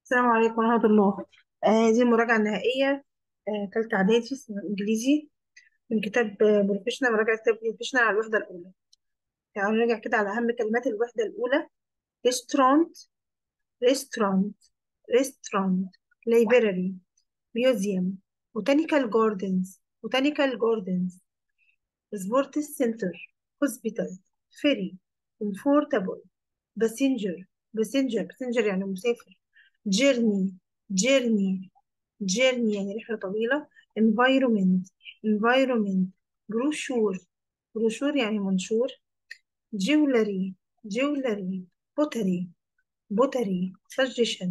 السلام عليكم ورحمة الله آه دي المراجعة النهائية آه تالتة إعدادي اسمه إنجليزي من كتاب بروفيشنال مراجعة كتاب بروفيشنال على الوحدة الأولى يعني نراجع كده على أهم كلمات الوحدة الأولى ريستورانت ريستورانت ريستورانت library museum botanical gardens botanical gardens sports center hospital ferry comfortable passenger passenger passenger يعني مسافر journey journey journey يعني رحلة طويلة environment environment brochure brochure يعني منشور jewelry jewelry pottery pottery suggestion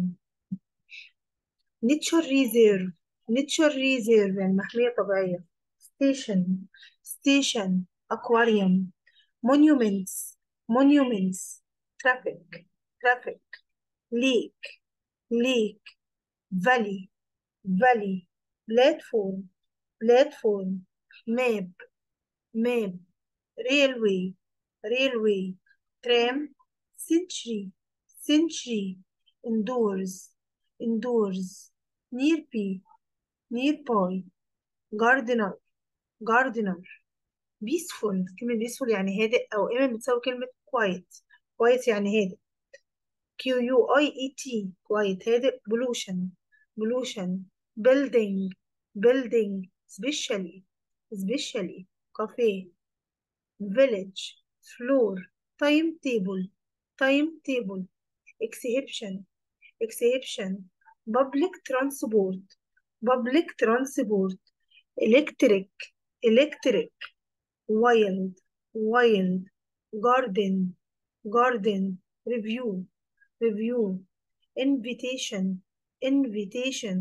nature reserve nature reserve يعني محمية طبيعية station station aquarium monuments monuments traffic traffic lake lake valley valley platform platform map map railway railway tram century century indoors indoors nearby nearby gardener gardener peaceful كلمة peaceful يعني هادئ أو إما بتساوي كلمة quiet quiet يعني هادئ Q U I E T quiet هادئ pollution pollution building building especially especially cafe village floor timetable timetable exception exception public transport public transport electric electric wild wild garden garden review review invitation invitation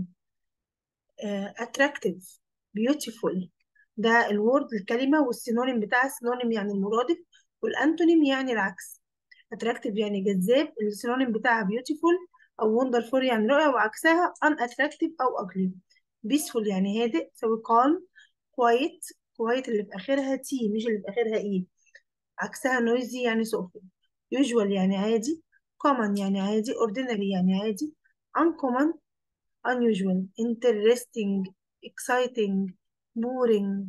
uh, attractive beautiful ده الورد الكلمة والسينونيم بتاعها السينونيم يعني المرادف والأنتونيم يعني العكس attractive يعني جذاب السينونيم بتاعها beautiful أو wonderful يعني رائع وعكسها unattractive أو ugly peaceful يعني هادئ تساوي calm quiet quiet اللي في آخرها T مش اللي في آخرها E عكسها noisy يعني صوفي usual يعني عادي common يعني عادي ordinary يعني عادي uncommon unusual interesting exciting boring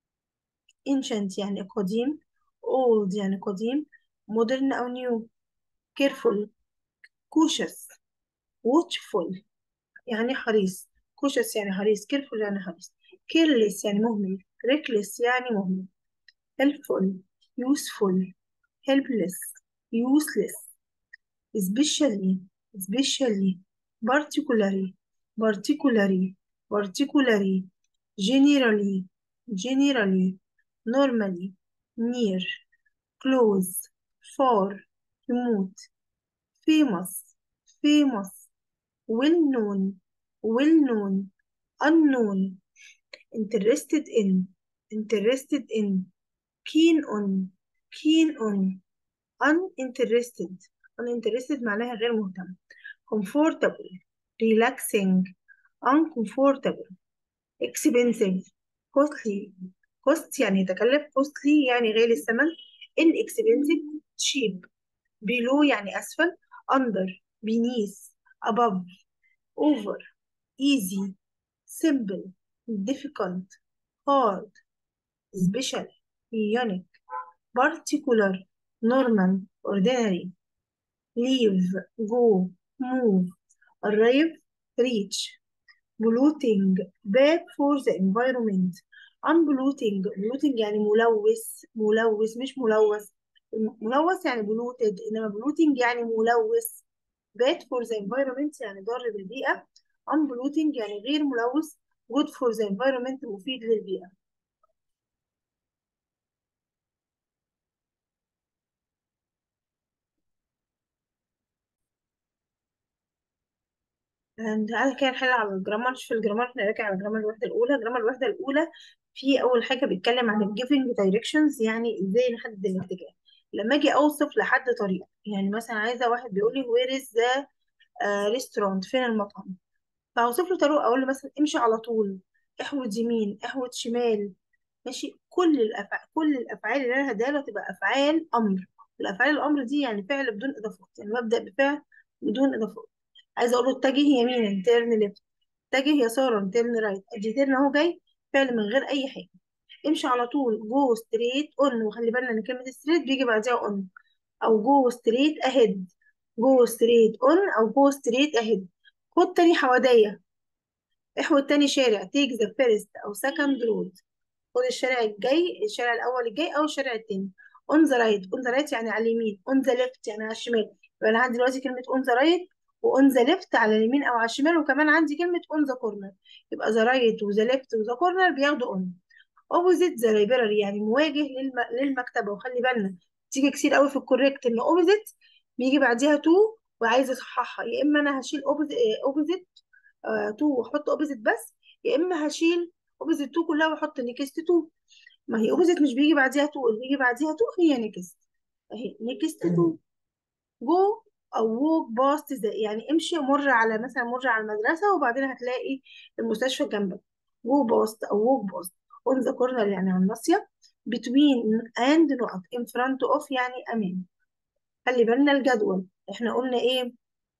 ancient يعني قديم old يعني قديم modern أو new careful cautious watchful يعني حريص cautious يعني حريص careful يعني حريص careless يعني مهمل reckless يعني مهمل helpful useful helpless useless especially especially particularly particularly particularly generally generally normally near close far remote famous famous well known well known unknown interested in interested in keen on keen on uninterested uninterested معناها غير مهتم comfortable relaxing uncomfortable expensive costly cost يعني يتكلف costly يعني غالي الثمن inexpensive cheap below يعني أسفل under beneath above over easy simple difficult hard special unique particular normal ordinary leave go move arrive reach polluting bad for the environment unpolluting polluting يعني ملوث ملوث مش ملوث ملوث يعني polluted انما polluting يعني ملوث bad for the environment يعني ضار بالبيئة unpolluting يعني غير ملوث good for the environment مفيد للبيئة تعالى كده نحل على الجرامر في الجرامر احنا راجع على الجرامر الوحدة الأولى الجرامر الوحدة الأولى في أول حاجة بيتكلم عن ال giving directions يعني إزاي نحدد الاتجاه لما أجي أوصف لحد طريق يعني مثلا عايزة واحد بيقول لي where is the uh, restaurant فين المطعم فأوصف له طريق أقول له مثلا امشي على طول احود يمين احود شمال ماشي كل الأفعال كل الأفعال اللي أنا هديها له تبقى أفعال أمر الأفعال الأمر دي يعني فعل بدون إضافات يعني ببدأ بفعل بدون إضافات عايزه اقول له اتجه يمينا تيرن ليفت اتجه يسارا تيرن رايت ادي تيرن اهو جاي فعل من غير اي حاجه امشي على طول جو ستريت اون وخلي بالنا ان كلمه ستريت بيجي بعدها اون او جو ستريت اهيد جو ستريت اون او جو ستريت اهيد خد تاني حوادية احود تاني شارع تيك ذا فيرست او سكند رود خد الشارع الجاي الشارع الاول الجاي او الشارع التاني اون ذا رايت اون ذا رايت يعني على اليمين اون ذا ليفت يعني على الشمال يبقى انا عندي دلوقتي كلمه اون ذا رايت واون ذا ليفت على اليمين او على الشمال وكمان عندي كلمه اون ذا كورنر يبقى ذا رايت وذا ليفت وذا كورنر بياخدوا اون اوبوزيت ذا لايبراري يعني مواجه للم... للمكتبه وخلي بالنا تيجي كتير قوي في الكوريكت ان اوبوزيت بيجي بعديها تو وعايزه اصححها يا اما انا هشيل اوبوزيت تو واحط اوبوزيت بس يا اما هشيل اوبوزيت تو كلها واحط نيكست تو ما هي اوبوزيت مش بيجي بعديها تو اللي بيجي بعديها تو هي نيكست اهي نيكست تو جو او ووك باست يعني امشي مر على مثلا مر على المدرسه وبعدين هتلاقي المستشفى جنبك جو باست او ووك باست اون ذا كورنر يعني على الناصيه between and نقط in front of يعني امام خلي بالنا الجدول احنا قلنا ايه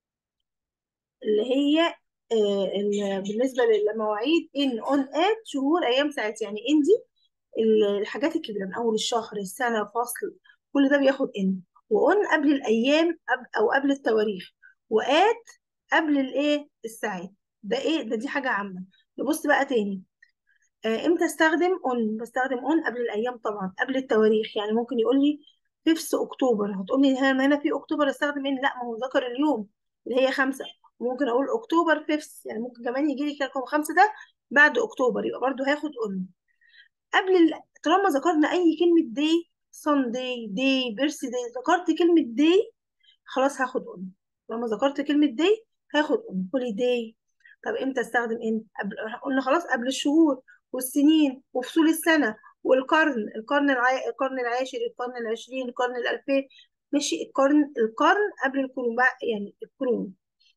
اللي هي آه ال- بالنسبه للمواعيد ان اون ات شهور ايام ساعات يعني ان دي ال- الحاجات الكبيره من اول الشهر السنه فصل كل ده بياخد ان واون قبل الايام أب او قبل التواريخ وات قبل الايه الساعات ده ايه ده دي حاجه عامه نبص بقى تاني آه، امتى استخدم اون بستخدم اون قبل الايام طبعا قبل التواريخ يعني ممكن يقول لي 5 اكتوبر هتقول لي ها ما انا في اكتوبر استخدم ان لا ما هو ذكر اليوم اللي هي خمسة وممكن اقول اكتوبر 5 يعني ممكن كمان يجي لي رقم خمسة ده بعد اكتوبر يبقى برضو هاخد اون قبل ال... طالما ذكرنا اي كلمة داي سانداي داي بيرث داي ذكرت كلمة داي خلاص هاخد اون لما ذكرت كلمة داي هاخد اون هوليداي طب امتى استخدم ان قبل قلنا خلاص قبل الشهور والسنين وفصول السنة والقرن القرن الع... القرن العاشر القرن العشرين القرن الألفين ماشي القرن القرن قبل القرون بقى يعني القرون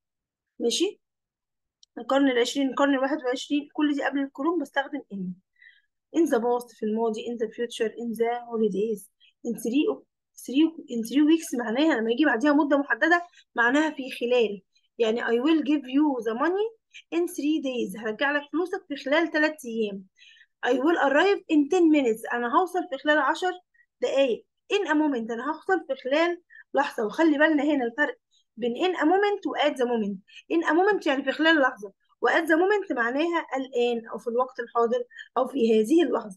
ماشي القرن العشرين القرن الواحد وعشرين كل دي قبل القرون بستخدم in in the past في الماضي in the future in the holidays in three three in three weeks معناها لما يجي بعديها مدة محددة معناها في خلال يعني I will give you the money in three days هرجع لك فلوسك في خلال ثلاث أيام I will arrive in 10 minutes أنا هوصل في خلال 10 دقايق in a moment أنا هوصل في خلال لحظة وخلي بالنا هنا الفرق بين in a moment و at the moment in a moment يعني في خلال لحظة و at the moment معناها الآن أو في الوقت الحاضر أو في هذه اللحظة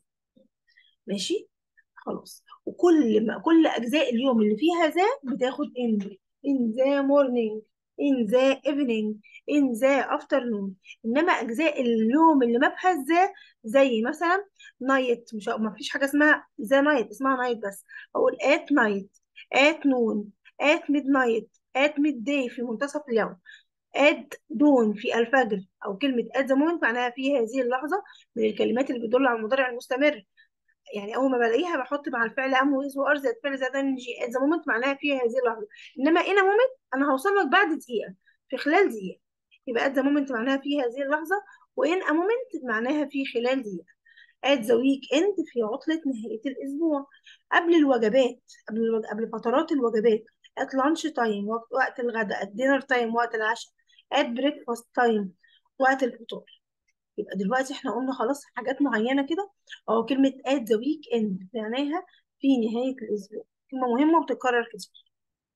ماشي خلاص وكل ما كل أجزاء اليوم اللي فيها ذا بتاخد in in the morning in the evening in the afternoon إنما أجزاء اليوم اللي ما فيهاش ذا زي مثلا نايت مش ما فيش حاجة اسمها ذا نايت اسمها نايت بس أقول at night at noon at midnight at midday في منتصف اليوم at dawn في الفجر أو كلمة at the moment معناها في هذه اللحظة من الكلمات اللي بتدل على المضارع المستمر يعني اول ما بلاقيها بحط مع الفعل ام ويز وار زائد فعل زائد ان جي ات ذا مومنت معناها في هذه اللحظه انما ان مومنت انا هوصل لك بعد دقيقه في خلال دقيقه يبقى ات ذا مومنت معناها في هذه اللحظه وان ا مومنت معناها في خلال دقيقه at the weekend في عطلة نهاية الأسبوع قبل الوجبات قبل الوج... قبل فترات الوجبات at lunch time وقت, وقت الغداء at dinner time وقت العشاء at breakfast time وقت الفطار يبقى دلوقتي احنا قلنا خلاص حاجات معينة كده اه كلمة at the weekend معناها في نهاية الأسبوع كلمة مهمة وبتتكرر كتير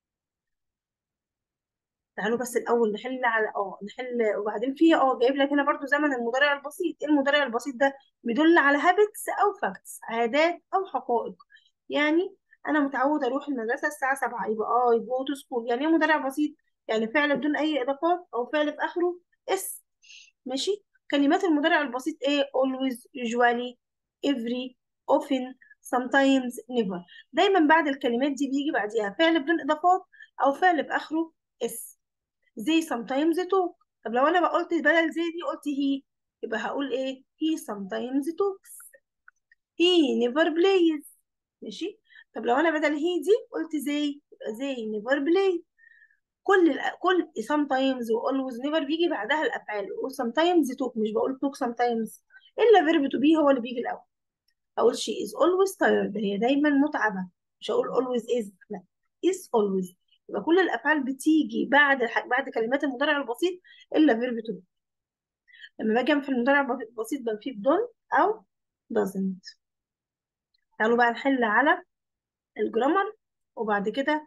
تعالوا بس الأول نحل على اه نحل وبعدين في اه جايب لك هنا برضو زمن المضارع البسيط ايه المضارع البسيط ده بيدل على habits أو facts عادات أو حقائق يعني أنا متعود أروح المدرسة الساعة 7 يبقى اه go to school يعني ايه مضارع بسيط يعني فعل بدون أي إضافات أو فعل في آخره اس ماشي كلمات المضارع البسيط ايه always usually every often sometimes never دايما بعد الكلمات دي بيجي بعديها فعل بدون اضافات او فعل في اخره اس زي sometimes talk طب لو انا بقى قلت بدل زي دي قلت هي يبقى هقول ايه he sometimes talks he never plays ماشي طب لو انا بدل هي دي قلت زي يبقى زي never play كل ال كل sometimes و always never بيجي بعدها الافعال و sometimes talk مش بقول talk sometimes الا verb to be هو اللي بيجي الاول اقول she is always tired هي دايما متعبه مش هقول always is لا is always يبقى كل الافعال بتيجي بعد الح... بعد كلمات المضارع البسيط الا فيرب تو بي لما باجي في المضارع البسيط بنفيه بدون او doesn't تعالوا بقى نحل على الجرامر وبعد كده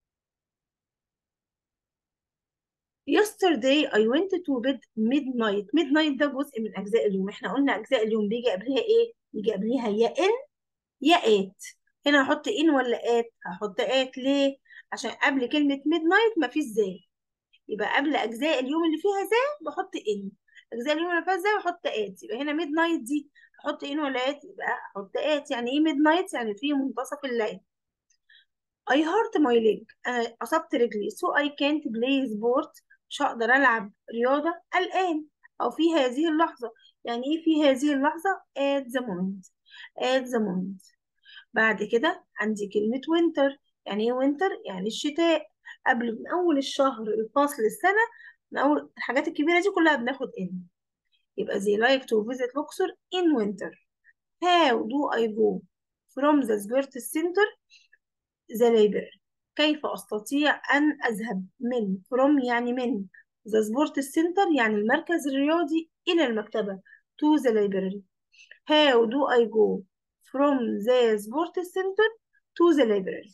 yesterday I went to bed midnight midnight ده جزء من أجزاء اليوم احنا قلنا أجزاء اليوم بيجي قبلها إيه؟ بيجي قبلها يا إن يا آت هنا هحط إن ولا آت؟ هحط آت ليه؟ عشان قبل كلمة midnight مفيش زي يبقى قبل أجزاء اليوم اللي فيها زي بحط إن أجزاء اليوم اللي فيها زي بحط آت يبقى هنا midnight دي أحط إن ولا آت؟ يبقى أحط آت يعني إيه midnight؟ يعني في منتصف الليل I hurt my leg أنا أصبت رجلي so I can't play sport مش هقدر ألعب رياضة الآن أو في هذه اللحظة يعني إيه في هذه اللحظة at the moment at the moment بعد كده عندي كلمة winter يعني إيه winter يعني الشتاء قبل من أول الشهر الفصل السنة من أول الحاجات الكبيرة دي كلها بناخد in يبقى they like to visit Luxor in winter how do I go from the sports center the library كيف أستطيع أن أذهب من from يعني من the sport center يعني المركز الرياضي إلى المكتبة to the library how do I go from the sport center to the library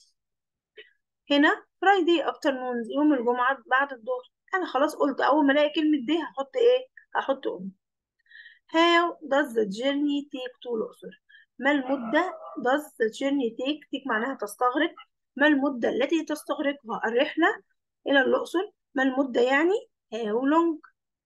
هنا Friday afternoon يوم الجمعة بعد الظهر أنا خلاص قلت أول ما ألاقي كلمة دي هحط إيه؟ هحط أم How does the journey take to الأقصر؟ ما المدة does the journey take take معناها تستغرق ما المدة التي تستغرقها الرحلة إلى الأقصر ما المدة يعني how long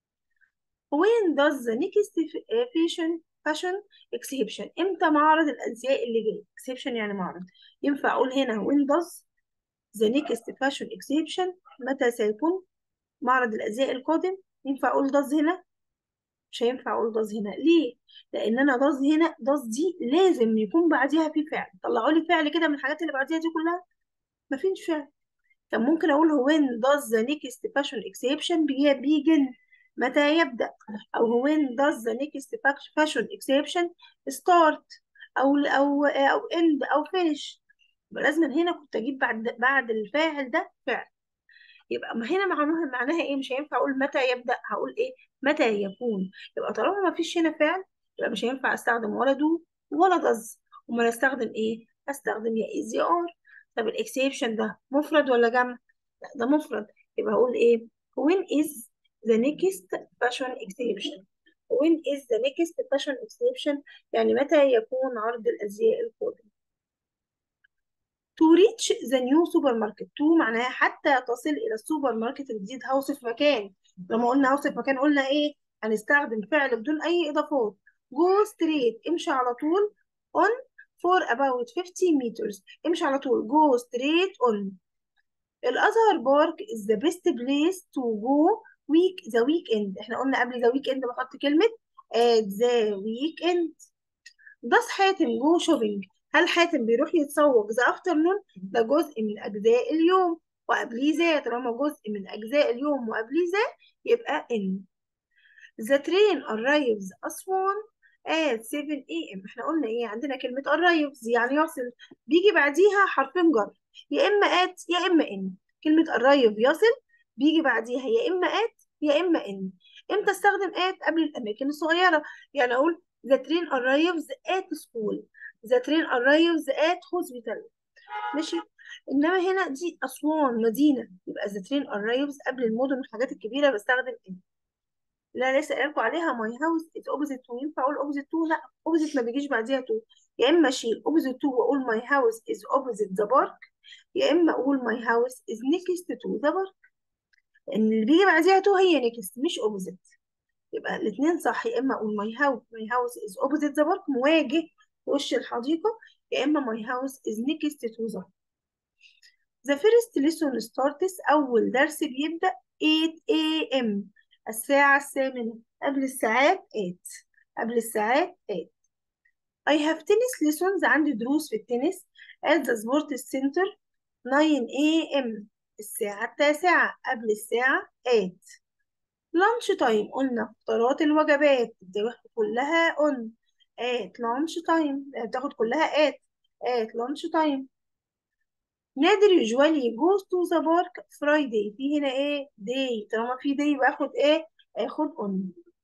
when does the next fashion fashion exhibition امتى معرض الأزياء اللي جاي exhibition يعني معرض ينفع أقول هنا when does the next fashion exhibition متى سيكون معرض الأزياء القادم ينفع أقول does هنا مش هينفع أقول does هنا ليه لأن أنا does هنا does دي لازم يكون بعديها في فعل طلعوا لي فعل كده من الحاجات اللي بعديها دي كلها مفيش فعل كان ممكن أقول هو when does the next fashion exhibition begin متى يبدأ أو when does the next fashion exhibition start أو أو أو end أو finish يبقى لازم هنا كنت أجيب بعد بعد الفاعل ده فعل يبقى ما هنا معناها معناها إيه مش هينفع أقول متى يبدأ هقول إيه متى يكون يبقى طالما ما فيش هنا فعل يبقى مش هينفع أستخدم ولا do ولا does أمال أستخدم إيه أستخدم يا is يا are طب الاكسبشن ده مفرد ولا جمع؟ لا ده مفرد يبقى هقول ايه؟ when is the next fashion exhibition when is the next fashion exhibition يعني متى يكون عرض الأزياء القادم to reach the new supermarket to معناها حتى تصل إلى السوبر ماركت الجديد هوصف مكان لما قلنا هوصف مكان قلنا ايه؟ هنستخدم فعل بدون أي إضافات go straight امشي على طول on for about 50 meters امشي على طول go straight on الأزهر بارك is the best place to go week the weekend احنا قلنا قبل the weekend بحط كلمة at the weekend does حاتم go shopping هل حاتم بيروح يتسوق the afternoon ده جزء من أجزاء اليوم وقبليه ذا طالما جزء من أجزاء اليوم وقبليه ذا يبقى in the train arrives أسوان at 7 a.m. احنا قلنا ايه عندنا كلمة arrives يعني يصل بيجي بعديها حرفين جر يا اما at يا اما in كلمة arrive يصل بيجي بعديها يا اما at يا اما in امتى استخدم at قبل الاماكن الصغيرة يعني اقول the train arrives at school the train arrives at hospital ماشي انما هنا دي اسوان مدينة يبقى the train arrives قبل المدن والحاجات الكبيرة بستخدم in لا لسه قايلكوا عليها ماي هاوس از اوبوزيت تو ينفع اقول اوبوزيت تو لا اوبوزيت ما بيجيش بعديها تو يا اما اشيل اوبوزيت تو واقول ماي هاوس از اوبوزيت ذا بارك يا اما اقول ماي هاوس از نيكست تو ذا بارك ان اللي بيجي بعديها تو هي نيكست مش اوبوزيت يبقى الاثنين صح يا اما اقول ماي هاوس ماي هاوس از اوبوزيت ذا بارك مواجه وش الحديقه يا اما ماي هاوس از نيكست تو ذا The first lesson starts أول درس بيبدأ 8 a.m. الساعة الثامنة قبل الساعات 8 قبل الساعات 8 I have tennis lessons عندي دروس في التنس at the sports center 9 a.m. الساعة التاسعة قبل الساعة 8 lunch time قلنا فترات الوجبات بتاخد كلها on at lunch time بتاخد كلها at at lunch time نادر usually goes to the park Friday في هنا ايه day طالما في day يبقى اخد ايه اخد on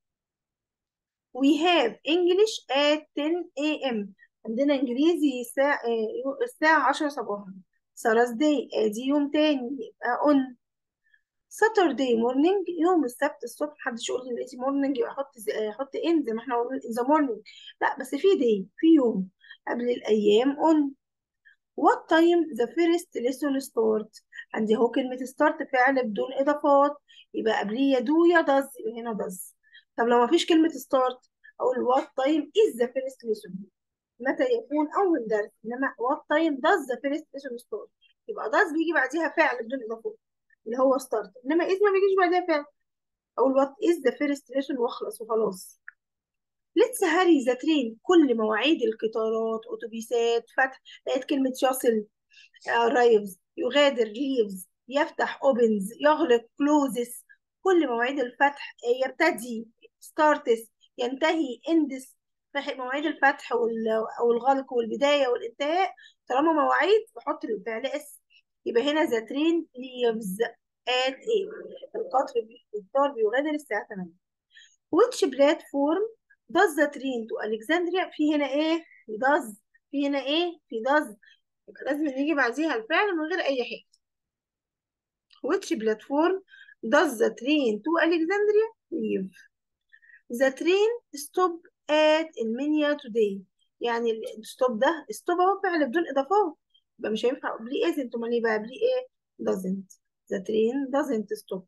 we have English at 10 a.m. عندنا انجليزي الساعة آه، الساعة 10 صباحا Thursday ادي يوم تاني يبقى on Saturday morning يوم السبت الصبح محدش يقول لي لقيتي morning يبقى احط زي- آه، احط in زي ما احنا قلنا in the morning لا بس في day في يوم قبل الايام on What time the first lesson start عندي اهو كلمة start فعل بدون إضافات يبقى قبليه يا do يا does يبقى هنا does طب لو مفيش كلمة start أقول what time is the first lesson متى يكون أول درس إنما what time does the first lesson start يبقى does بيجي بعديها فعل بدون إضافات اللي هو start إنما is ما بيجيش بعديها فعل أقول what is the first lesson وأخلص وخلاص Let's hurry the train كل مواعيد القطارات أتوبيسات فتح لقيت كلمة يصل arrives يغادر leaves يفتح opens يغلق closes كل مواعيد الفتح يبتدي starts ينتهي ends فح- مواعيد الفتح وال- والغلق والبداية والانتهاء طالما مواعيد بحط الفعل اس يبقى هنا the train leaves at 8 القطر بي- القطار بيغادر الساعة 8 which platform does the train to Alexandria في هنا ايه في does في هنا ايه في does يبقى لازم يجي بعديها الفعل من غير اي حاجه which platform does the train to Alexandria leave the train stop at المنيا today يعني الستوب ده ستوب اهو فعل بدون اضافات يبقى مش هينفع قبليه isn't امال ايه بقى قبليه ايه doesn't the train doesn't stop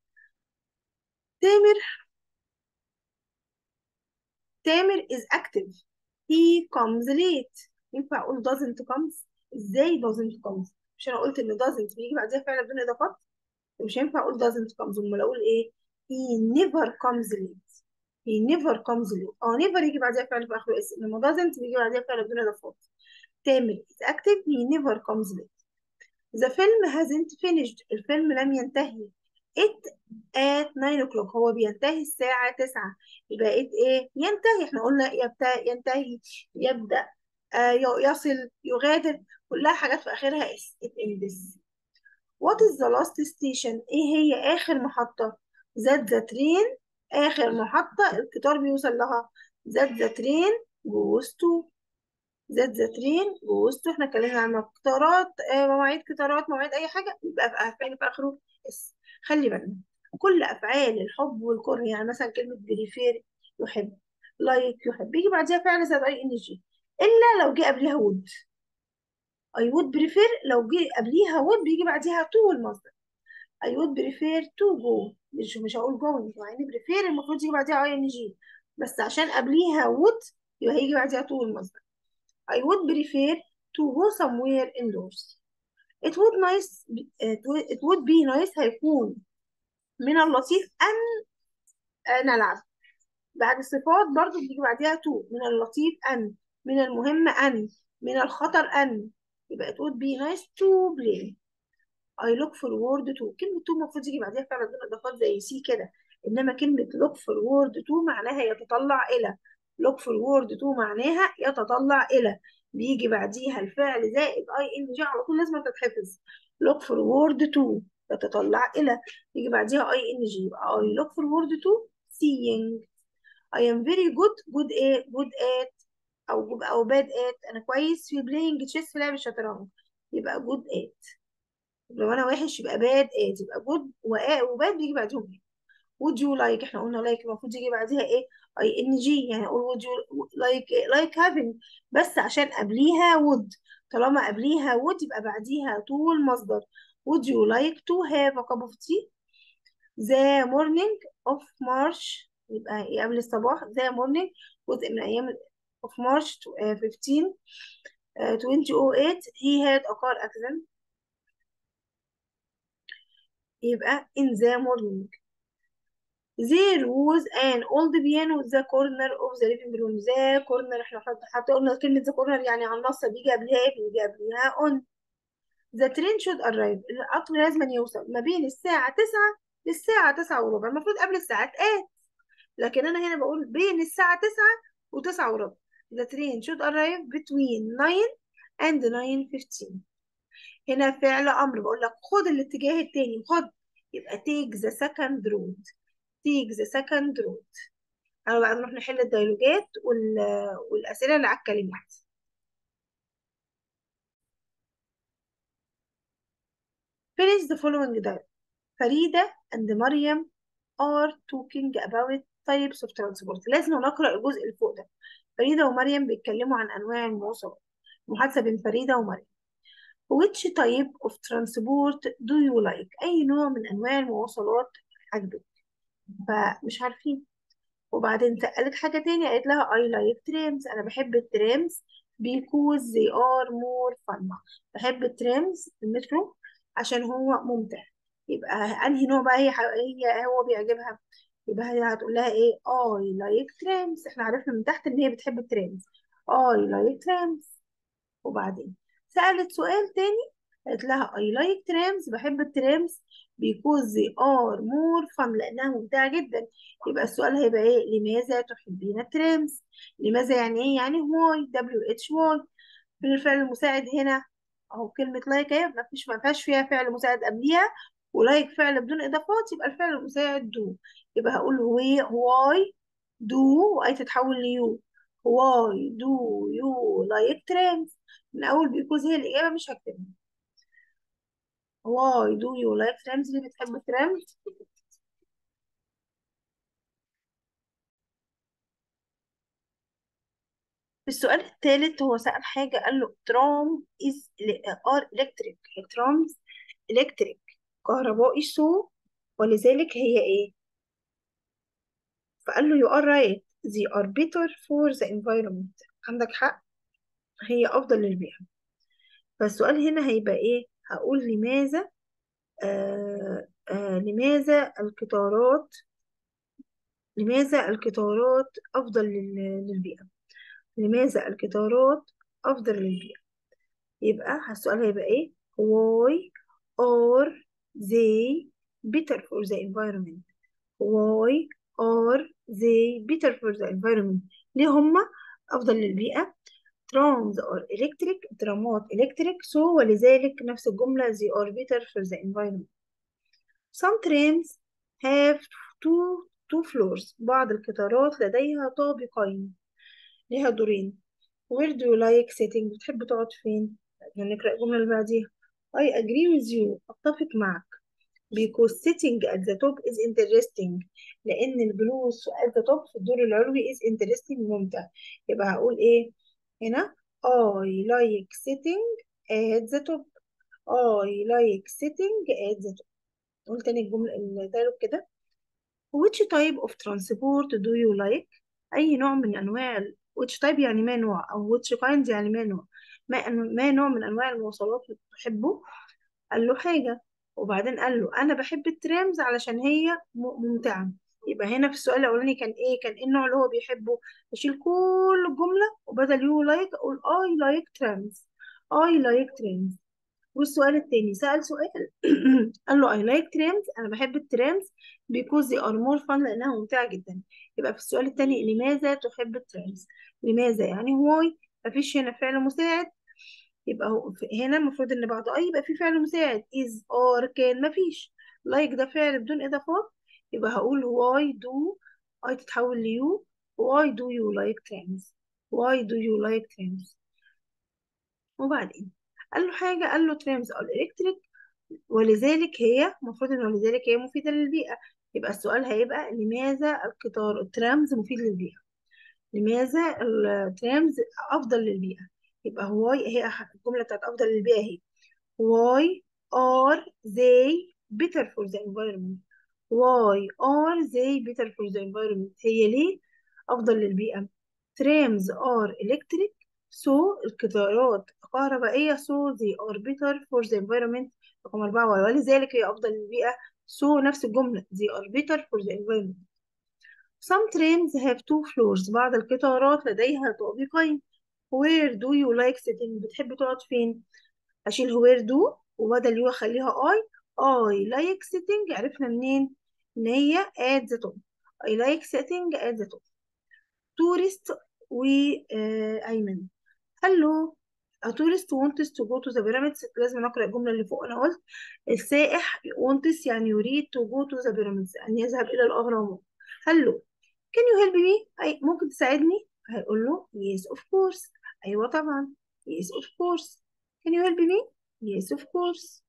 تامر تامر is active he comes late ينفع اقول doesn't comes ازاي doesn't comes مش انا قلت ان doesn't بيجي بعديها فعل بدون اضافات مش هينفع اقول doesn't comes امال اقول ايه he never comes late he never comes late اه never يجي بعديها فعل في اخره اسم انما doesn't بيجي بعديها فعل بدون اضافات تامر is active he never comes late the film hasn't finished الفيلم لم ينتهي it at 9 o'clock هو بينتهي الساعة 9 يبقى it ايه ينتهي احنا قلنا يبت- ينتهي يبدأ آه ي- يصل يغادر كلها حاجات في آخرها اس it ends What is the last station ايه هي آخر محطة that the train آخر محطة القطار بيوصل لها that the train goes to that the train goes to احنا اتكلمنا عن قطارات آه، مواعيد قطارات مواعيد أي حاجة يبقى في فعل في آخره اس خلي بالنا كل أفعال الحب والكره يعني مثلا كلمة بريفير يحب لايك يحب بيجي بعديها فعل زائد اي ان جي إلا لو جه قبلها would I would prefer لو جه قبليها would بيجي بعديها to المصدر I would prefer to go مش مش هقول going مع ان prefer المفروض يجي بعديها ing بس عشان قبليها would يبقى هيجي بعديها to المصدر I would prefer to go somewhere indoors it would nice it would, it would be nice هيكون من اللطيف أن آه، نلعب بعد الصفات برضو بيجي بعديها to من اللطيف أن من المهم أن من الخطر أن يبقى it would be nice to play I look forward to كلمة to المفروض يجي بعديها فعلا بدون إضافات زي سي كده إنما كلمة look forward to معناها يتطلع إلى look forward to معناها يتطلع إلى بيجي بعديها الفعل زائد اي ان جي على طول لازم تتحفظ look forward to يتطلع إلى يجي بعديها اي ان جي يبقى I look forward to seeing I am very good good at good at أو أو bad at أنا كويس في playing chess في لعب الشطرنج يبقى good at لو انا وحش يبقى باد اد يبقى جود وباد بيجي بعدهم ايه would you like احنا قلنا like المفروض يجي بعديها ايه اي ان جي يعني اقول would you like like having بس عشان قبليها would طالما قبليها would يبقى بعديها to المصدر would you like to have a cup of tea the morning of March يبقى إيه قبل الصباح the morning جزء من ايام of March 15 uh, 2008 he had a car accident يبقى in the morning There was an old piano in the corner of the living room. The corner احنا حط- حتى قلنا كلمة the corner يعني على النص بيجي قبلها ايه؟ بيجي قبلها on. The train should arrive. القطر لازم يوصل ما بين الساعة 9 للساعة 9 وربع. المفروض قبل الساعات ايه؟ لكن أنا هنا بقول بين الساعة 9 و9 وربع. The train should arrive between 9 and 9:15. هنا فعل امر بقول لك خد الاتجاه التاني خد يبقى take the second road take the second road انا بقى نروح نحل الديالوجات وال... والاسئله اللي على الكلمات finish the following dialogue فريدة and مريم are talking about types of transport لازم نقرأ الجزء اللي فوق ده فريدة ومريم بيتكلموا عن أنواع المواصلات محادثة بين فريدة ومريم Which type of transport do you like أي نوع من أنواع المواصلات عجبك فمش عارفين وبعدين سألت حاجة تاني قالت لها I like trams أنا بحب الترامز because they are more fun بحب الترامز المترو عشان هو ممتع يبقى أنهي نوع بقى هي هي هو بيعجبها يبقى هي هتقول لها إيه I like trams إحنا عرفنا من تحت إن هي بتحب الترامز I like trams وبعدين سألت سؤال تاني قالت لها I like trams بحب الترامز because they are more fun لأنها ممتعة جدا يبقى السؤال هيبقى إيه لماذا تحبين الترامز لماذا يعني إيه يعني why W H Y فين الفعل المساعد هنا أهو كلمة like أهي مفيش ما فيهاش فيها فعل مساعد قبليها ولايك فعل بدون إضافات يبقى الفعل المساعد do يبقى هقول why why do وأي تتحول ليو why do you like trams من أول because هي الإجابة مش هكتبها why do you like trams ليه بتحب الترامز السؤال الثالث هو سأل حاجة قال له ترام is are electric trams electric كهربائي سو ولذلك هي ايه فقال له you are right they are better for the environment عندك حق هي أفضل للبيئة فالسؤال هنا هيبقى ايه هقول لماذا آه آه لماذا القطارات لماذا القطارات أفضل لل- للبيئة لماذا القطارات أفضل للبيئة يبقى السؤال هيبقى إيه why are they better for the environment why are they better for the environment ليه هما أفضل للبيئة trams are electric ترامات electric so ولذلك نفس الجملة they are better for the environment some trains have two two floors بعض القطارات لديها طابقين ليها دورين where do you like sitting بتحب تقعد فين نقرأ الجملة اللي بعديها I agree with you أتفق معك because sitting at the top is interesting لأن الجلوس at the top في الدور العلوي is interesting ممتع يبقى هقول إيه هنا I like sitting at the top I like sitting at the top قول تاني الجملة الدايلوج كده which type of transport do you like أي نوع من أنواع ال- which type يعني ما نوع أو which kind يعني ما نوع ما, ما نوع من أنواع المواصلات تحبه قال له حاجة وبعدين قال له أنا بحب الترامز علشان هي م- ممتعة يبقى هنا في السؤال الأولاني كان إيه كان إيه النوع اللي هو بيحبه أشيل كل الجملة وبدل يو لايك أقول I like trams I like trams والسؤال التاني سأل سؤال قال له I like trams أنا بحب الترامز because they are more fun لأنها ممتعة جدا يبقى في السؤال التاني لماذا تحب الترامز لماذا يعني why مفيش هنا فعل مساعد يبقى هو في- هنا المفروض ان بعد اي يبقى في فعل مساعد is or كان مفيش like ده فعل بدون اضافات يبقى هقول why do I تتحول ل you why do you like trams why do you like trams وبعدين قال له حاجة قال له trams are electric ولذلك هي المفروض ان ولذلك هي مفيدة للبيئة يبقى السؤال هيبقى لماذا القطار الترامز مفيد للبيئة لماذا الترامز أفضل للبيئة يبقى هو هي الجملة بتاعت أفضل للبيئة هي why are they better for the environment why are they better for the environment هي ليه أفضل للبيئة trams are electric so القطارات كهربائية so they are better for the environment رقم أربعة ولذلك هي أفضل للبيئة so نفس الجملة they are better for the environment Some trains have two floors. بعض القطارات لديها طابقين. Where do you like sitting? بتحب تقعد فين؟ أشيل where do وبدل you أخليها I. I like sitting عرفنا منين؟ إن هي at the top. I like sitting at the top. Tourist و آه، أيمن. قال له a tourist wants to go to the pyramids لازم نقرأ الجملة اللي فوق أنا قلت السائح wants يعني يريد to go to the pyramids أن يذهب إلى الأهرامات قال له can you help me أي ممكن تساعدني هيقول له yes of course أيوة طبعا yes of course can you help me yes of course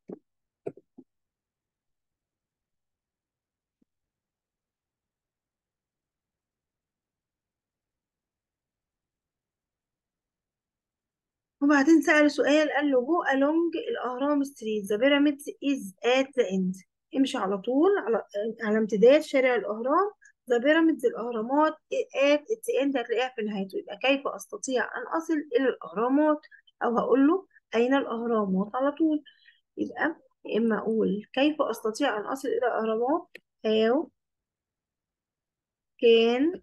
وبعدين سأل سؤال قال له go along الأهرام ستريت the pyramids is at the end امشي على طول على على امتداد شارع الأهرام the pyramids الأهرامات at its end هتلاقيها في نهايته يبقى كيف أستطيع أن أصل إلى الأهرامات أو هقول له أين الأهرامات على طول يبقى يا إما أقول كيف أستطيع أن أصل إلى الأهرامات how can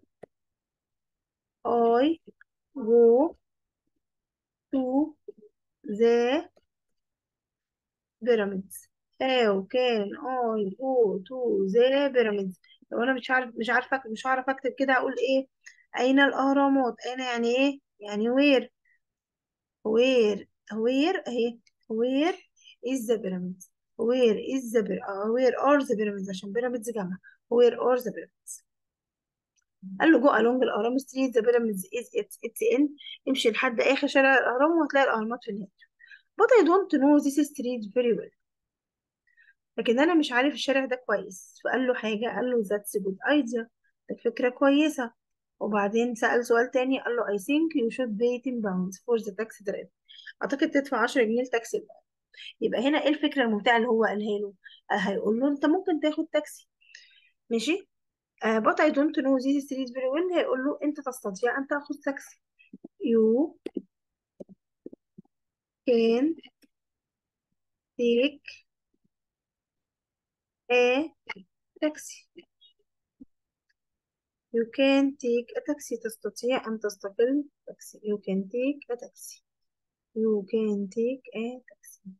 I go to the pyramids how can I go to the pyramids لو انا مش عارف مش عارفه مش هعرف اكتب كده اقول ايه اين الاهرامات اين يعني ايه يعني where where where اهي where is the pyramids where is the pyra- آه، where are the pyramids عشان pyramids جمع where are the pyramids قال له جو along الأهرام ستريت the pyramids is its its end امشي لحد آخر شارع الأهرام وهتلاقي الأهرامات في النهاية but I don't know this street very well لكن أنا مش عارف الشارع ده كويس فقال له حاجة قال له that's a good idea ده فكرة كويسة وبعدين سأل سؤال تاني قال له I think you should pay 10 pounds for the taxi drive أعتقد تدفع 10 جنيه لتاكسي يبقى هنا ايه الفكرة الممتعة اللي هو قالها له آه، هيقول له انت ممكن تاخد تاكسي ماشي آه but I don't know this street very well هيقول له انت تستطيع ان تاخد تاكسي you can take a taxi you can take a taxi تستطيع ان تستقل تاكسي you can take a taxi you can take a taxi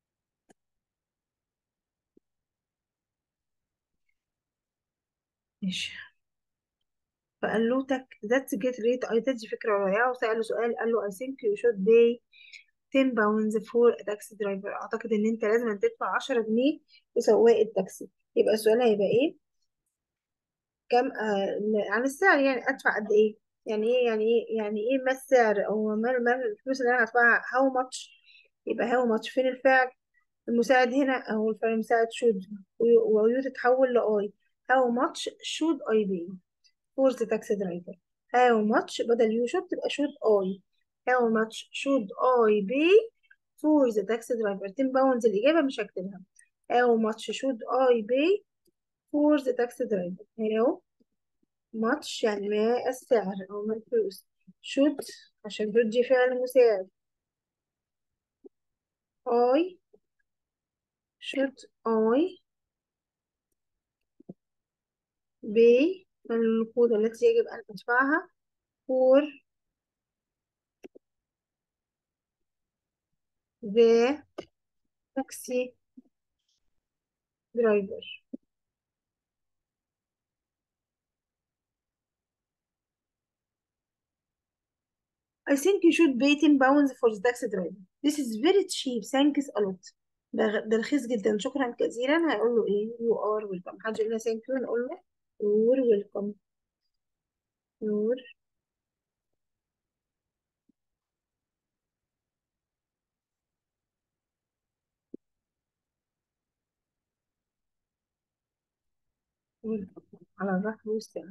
ماشي فقال له تك that's great rate I دي فكرة رائعة وسأله سؤال قال له I think you should pay 10 pounds for a taxi driver أعتقد إن أنت لازم تدفع 10 جنيه لسواق التاكسي يبقى السؤال هيبقى إيه كم آه عن السعر يعني أدفع قد إيه يعني إيه يعني إيه يعني إيه ما السعر أو ما ما الفلوس اللي أنا هدفعها how much يبقى how much فين الفعل المساعد هنا أو الفعل المساعد should ويو تتحول لأي how much should I pay for the taxi driver how much بدل you should تبقى should I how much should I pay for the taxi driver 10 pounds الإجابة مش هكتبها how much should I pay for the taxi driver how much يعني ما السعر أو ما الفلوس should عشان should دي فعل مساعد I should I pay النقود التي يجب أن أدفعها for the taxi driver I think you should pay 10 pounds for the taxi driver. This is very cheap. Thanks a lot. ده غ- ده رخيص جدا شكرا كثيرا هيقول له ايه you are welcome حد يقول له thank you نقول له you're welcome you're welcome على الرحب والسعة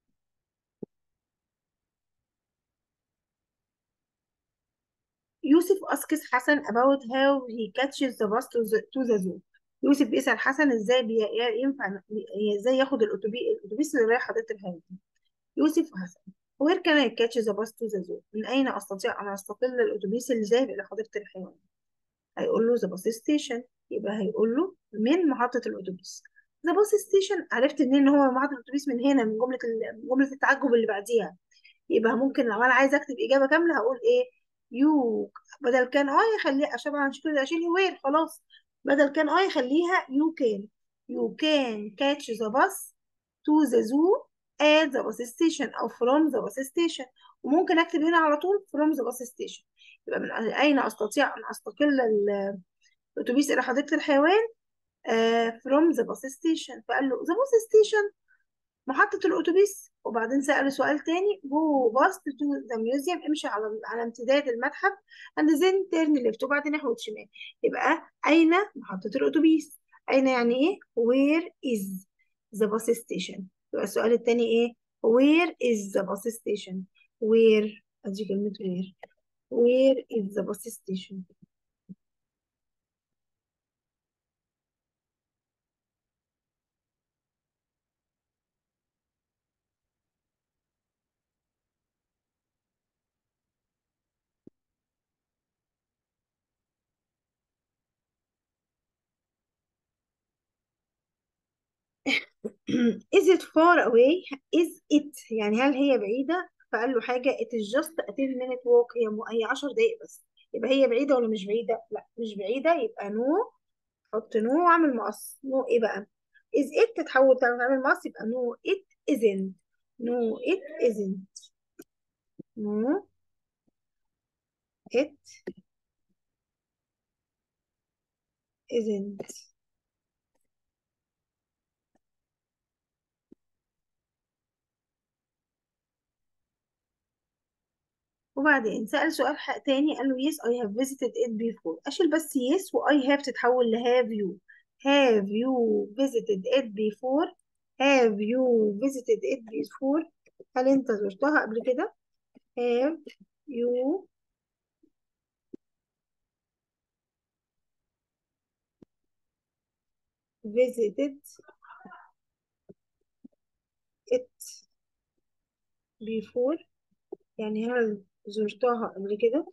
يوسف asks حسن about how he catches the bus to the, to the zoo يوسف بيسأل حسن ازاي بي... ينفع ازاي ياخد الاتوبيس الاتوبيس اللي رايح حديقة الحيوان يوسف وحسن where can I catch the bus to the zoo من أين أستطيع أن أستقل الأتوبيس اللي ذاهب إلى حديقة الحيوان هيقول له the bus station يبقى هيقول له من محطة الأتوبيس the bus station عرفت منين إن هو محطة الأتوبيس من هنا من جملة ال- جملة التعجب اللي بعديها يبقى ممكن لو أنا عايزة أكتب إجابة كاملة هقول إيه يو بدل كان أي خليها أشبه عن شكل أشيل وير خلاص بدل كان أي خليها you can you can catch the bus to the zoo at the bus station أو from the bus station وممكن أكتب هنا على طول from the bus station يبقى من أين أستطيع أن أستقل ال- الأتوبيس إلى حديقة الحيوان آه from the bus station فقال له the bus station محطة الأتوبيس وبعدين سأله سؤال تاني go past to the museum امشي على على امتداد المتحف and then turn left وبعدين نحو الشمال يبقى أين محطة الأتوبيس أين يعني إيه where is the bus station يبقى السؤال التاني إيه where is the bus station where أدي كلمة where where is the bus station is it far away is it يعني هل هي بعيدة فقال له حاجة it is just a 10 minute walk هي م... هي 10 دقايق بس يبقى هي بعيدة ولا مش بعيدة لا مش بعيدة يبقى نو حط نو واعمل مقص نو ايه بقى is it تتحول تعمل مقص يبقى no it isn't no it isn't no it isn't وبعدين سأل سؤال حق تاني قال له yes I have visited it before أشيل بس yes و I have تتحول ل have you have you visited it before have you visited it before هل أنت زرتها قبل كده have you visited it before يعني هل زرتها قبل كده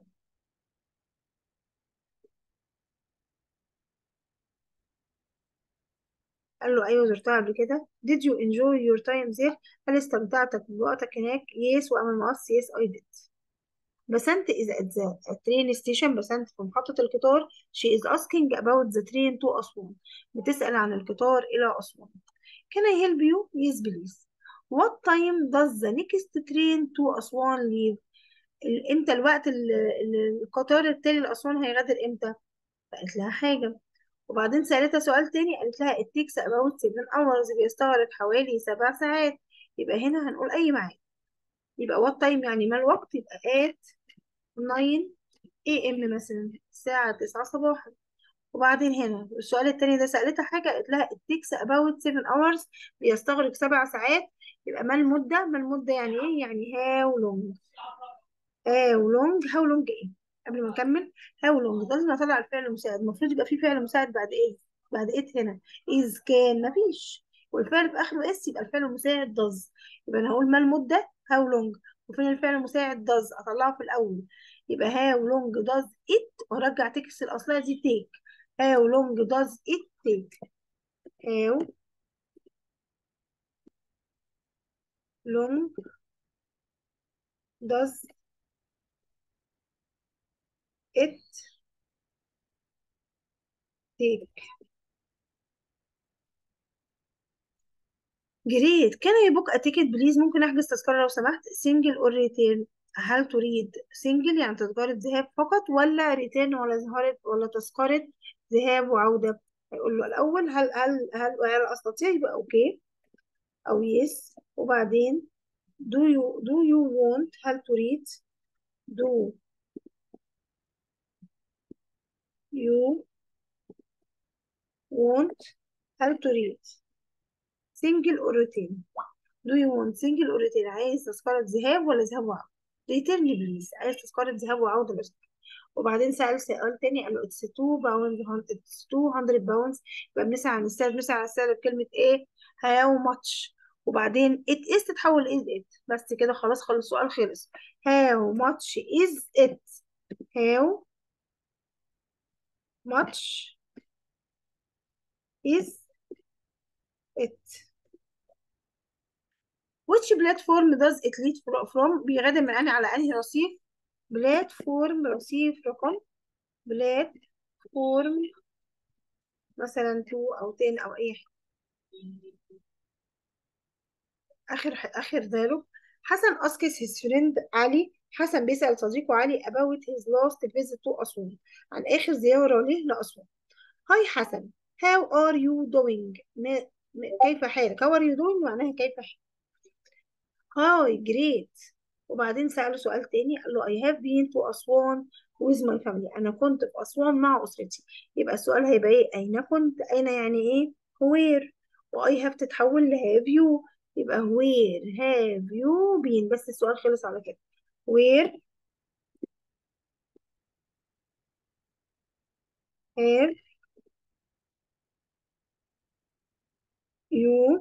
قال له أيوة زرتها قبل كده did you enjoy your time there هل استمتعت بوقتك هناك yes وأعمل مقص yes I did بسنت is at the train station بسنت في محطة القطار she is asking about the train to أسوان بتسأل عن القطار إلى أسوان can I help you yes please what time does the next train to أسوان leave ال- امتى الوقت اللي القطار التالي لأسوان هيغادر امتى فقالت لها حاجة وبعدين سألتها سؤال تاني قالت لها it takes about 7 hours بيستغرق حوالي سبع ساعات يبقى هنا هنقول أي ميعاد يبقى what time يعني ما الوقت يبقى at 9 am مثلا الساعة 9 صباحا وبعدين هنا السؤال التاني ده سألتها حاجة قالت لها it takes about 7 hours بيستغرق سبع ساعات يبقى ما المدة ما المدة يعني ايه يعني how long how long how long ايه قبل ما نكمل how long ده لازم اطلع الفعل المساعد المفروض يبقى في فعل مساعد بعد ايه بعد ايه هنا is كان مفيش والفعل في اخره اس يبقى الفعل المساعد does يبقى انا هقول ما المدة how long وفين الفعل المساعد does اطلعه في الاول يبقى how long does it وارجع تكس الاصلية دي take how long does it take how long does it take جريت كان اي بوك اتيكت بليز ممكن احجز تذكره لو سمحت سنجل اور ريتيرن هل تريد سنجل يعني تذكرة ذهاب فقط ولا ريتيرن ولا ذهاب ولا تذكرة ذهاب وعودة هيقول له الأول هل هل هل هل أستطيع يبقى أوكي أو يس وبعدين do you do you want هل تريد do you want هل تريد single or return do you want single or return عايز تذكرة ذهاب ولا ذهاب وعودة return بليز عايز تذكرة ذهاب وعودة بس وبعدين سأل سؤال تاني قال له it's 2 pounds it's 200 pounds يبقى بنسأل عن السعر بنسأل عن السعر بكلمة ايه how much وبعدين it is تتحول is it بس كده خلاص خلص السؤال خلص how much is it how much is it which platform does it lead from بيغادر من أنهي على أنهي رصيف بلاتفورم رصيف رقم بلاتفورم مثلا 2 أو 10 أو أي حاجة آخر آخر dialogue حسن asks his friend علي حسن بيسأل صديقه علي about his last visit to أسوان عن آخر زيارة له لأسوان هاي حسن how are you doing ما ما- كيف حالك how are you doing معناها كيف حالك هاي جريت وبعدين سأله سؤال تاني قال له I have been to أسوان with my family أنا كنت في أسوان مع أسرتي يبقى السؤال هيبقى إيه أين كنت أين يعني إيه where و I have تتحول ل have you يبقى where have you been بس السؤال خلص على كده where have you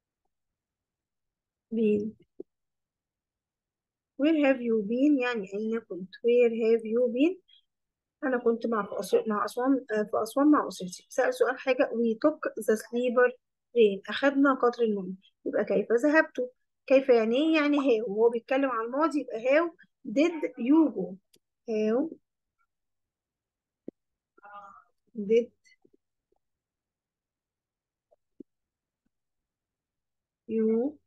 been where have you been يعني أين كنت where have you been أنا كنت مع في أسوان مع أسوان آه، في أسوان مع أسرتي سأل سؤال حاجة we took the sleeper train أخدنا قطر النوم يبقى كيف ذهبت كيف يعني إيه يعني how وهو بيتكلم عن الماضي يبقى how did you go how did you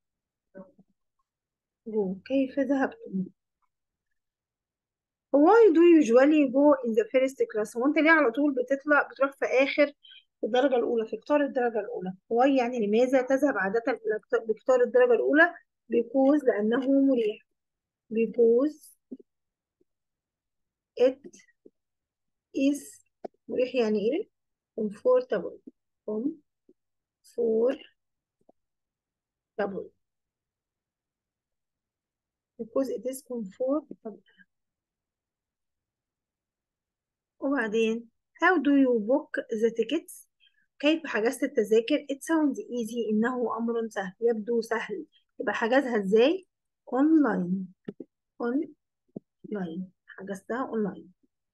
go كيف ذهبت why do you usually go in the first class هو أنت ليه على طول بتطلع بتروح في آخر الدرجة الأولى في قطار الدرجة الأولى why يعني لماذا تذهب عادة إلى قط- بقطار الدرجة الأولى because لأنه مريح because it is مريح يعني ايه comfortable comfortable because it is comfortable وبعدين how do you book the tickets كيف حجزت التذاكر it sounds easy إنه أمر سهل يبدو سهل يبقى حجزها ازاي online online حجزتها online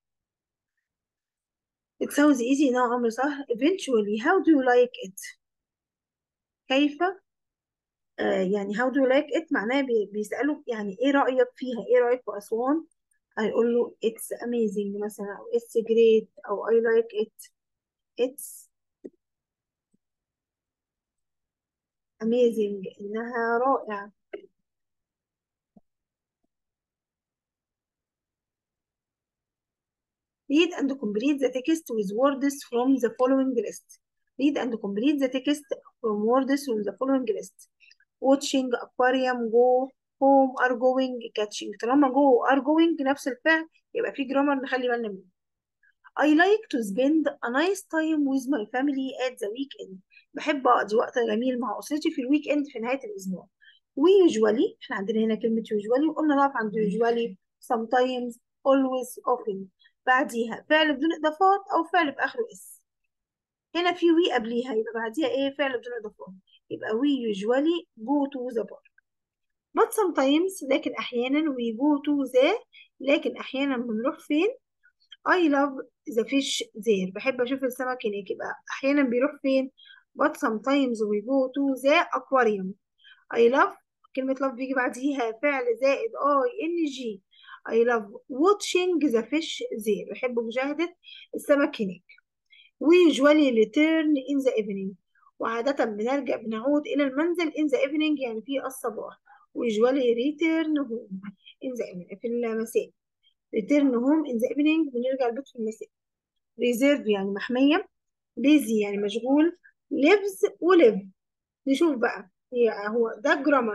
it sounds easy إنه أمر سهل eventually how do you like it كيف آه يعني how do you like it معناه بي- بيسألوا يعني ايه رأيك فيها ايه رأيك في أسوان هيقول له it's amazing مثلا أو it's great أو I like it it's amazing إنها رائعة read and complete the text with words from the following list read and complete the text from words from the following list watching aquarium go home are going catching طالما go are going نفس الفعل يبقى في جرامر نخلي بالنا منه I like to spend a nice time with my family at the weekend. بحب أقضي وقت جميل مع أسرتي في الويك إند في نهاية الأسبوع. We usually إحنا عندنا هنا كلمة usually وقلنا نقف عند usually sometimes always often بعديها فعل بدون إضافات أو فعل بآخره اس. هنا في we قبليها يبقى بعديها إيه فعل بدون إضافات. يبقى we usually go to the park. But sometimes لكن أحيانا we go to the لكن أحيانا بنروح فين؟ I love the fish there بحب أشوف السمك هناك يبقى أحيانا بيروح فين but sometimes we go to the aquarium I love كلمة love بيجي بعديها فعل زائد I N G I love watching the fish there بحب مشاهدة السمك هناك we usually return in the evening وعادة بنرجع بنعود إلى المنزل in the evening يعني في الصباح we usually return home in the evening في المساء return home in the evening بنرجع البيت في المساء reserve يعني محمية busy يعني مشغول lives وليف نشوف بقى هي هو ده جرامر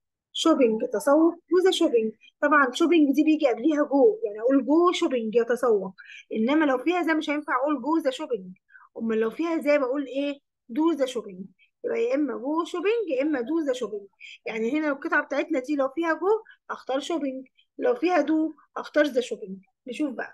شوبينج تسوق وذا شوبينج طبعا شوبينج دي بيجي قبليها جو يعني اقول جو شوبينج يتسوق انما لو فيها زي مش هينفع اقول جو ذا شوبينج امال لو فيها زي بقول ايه دو ذا شوبينج يبقى يا اما جو شوبينج يا اما دو ذا شوبينج يعني هنا القطعه بتاعتنا دي لو فيها جو اختار شوبينج لو فيها دو اختار ذا شوبينج نشوف بقى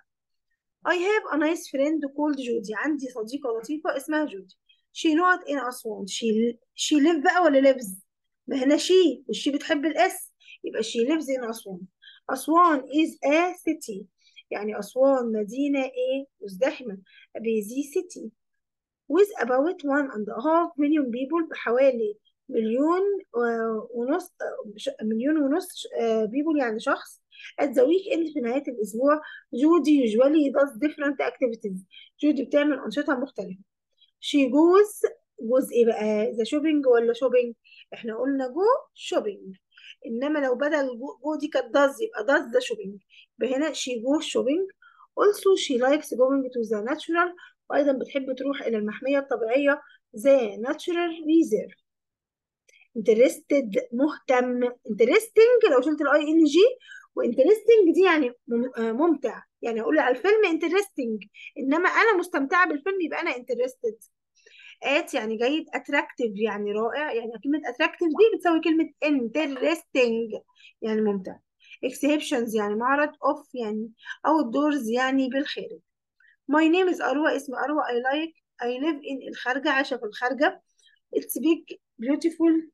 I have a nice friend called جودي عندي صديقة لطيفة اسمها جودي she not in أسوان she, she live بقى ولا lives ما هنا she والشي بتحب الاس يبقى she lives in أسوان أسوان is a city يعني أسوان مدينة ايه مزدحمة a busy city with about one and a half million people بحوالي مليون آه، ونص آه، ش- مليون ونص آه، people يعني شخص at the weekend في نهاية الأسبوع جودي usually does different activities جودي بتعمل أنشطة مختلفة she goes goes إيه بقى the shopping ولا shopping احنا قلنا go shopping انما لو بدل جو, جو دي كانت does يبقى does the shopping يبقى هنا she goes shopping also she likes going to the natural وايضا بتحب تروح الى المحمية الطبيعية the natural reserve interested مهتم interesting لو شلت الاي ان جي وانترستنج دي يعني مم- آه، ممتع يعني اقول على الفيلم انترستنج انما انا مستمتعه بالفيلم يبقى انا انترستد ات يعني جيد اتراكتيف يعني رائع يعني كلمه اتراكتيف دي بتساوي كلمه انترستنج يعني ممتع exceptions يعني معرض اوف يعني outdoors يعني بالخارج my name is أروى اسمي أروى I like I live in الخارجة عايشة في الخارجة it's big beautiful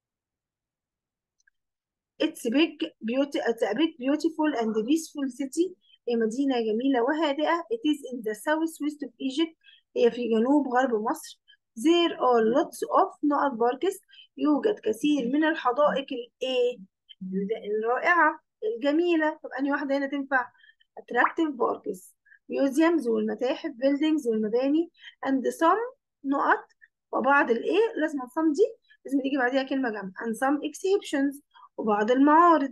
It's big beauty it's a big beautiful and peaceful city هي مدينة جميلة وهادئة It is in the southwest of Egypt هي في جنوب غرب مصر There are lots of نقط باركس يوجد كثير من الحدائق الايه الرائعة الجميلة طب أنهي واحدة هنا تنفع attractive parks museums والمتاحف buildings والمباني and some نقط وبعض الايه لازم some دي لازم يجي بعديها كلمة جمع and some exceptions وبعض المعارض